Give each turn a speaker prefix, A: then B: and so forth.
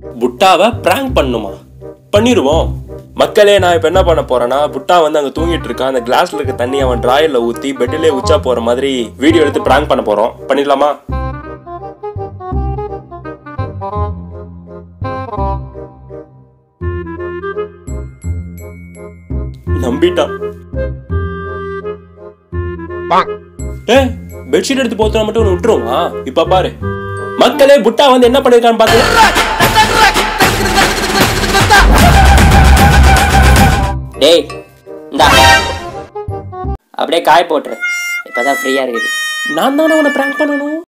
A: புட்டாவை prank பண்ணுமா பண்ணிடுவோம் மக்களே நான் இப்போ என்ன பண்ண போறேன்னா புட்டா வந்து அங்கே தூங்கிட்டு இருக்கான் அந்த கிளாஸ்ல இருக்க தண்ணி அவன் டிராயர்ல ஊற்றி பெட்டிலே உச்சா போற மாதிரி வீடியோ எடுத்து பிராங்க் பண்ண போறோம் பண்ணிடலாமா நம்பிட்டான் ஏ பெட்ஷீட் எடுத்து போத்துனா மட்டும் ஒன்று விட்டுருவா இப்ப பாரு மக்களே புட்டா வந்து என்ன பண்ணிருக்கான்னு பாத்து
B: டேய் இந்தா அப்படியே காய போட்டுரு இப்பதான் ஃப்ரீயா இருக்குது
A: நான் தானே உன்னை பிராங்க் பண்ணணும்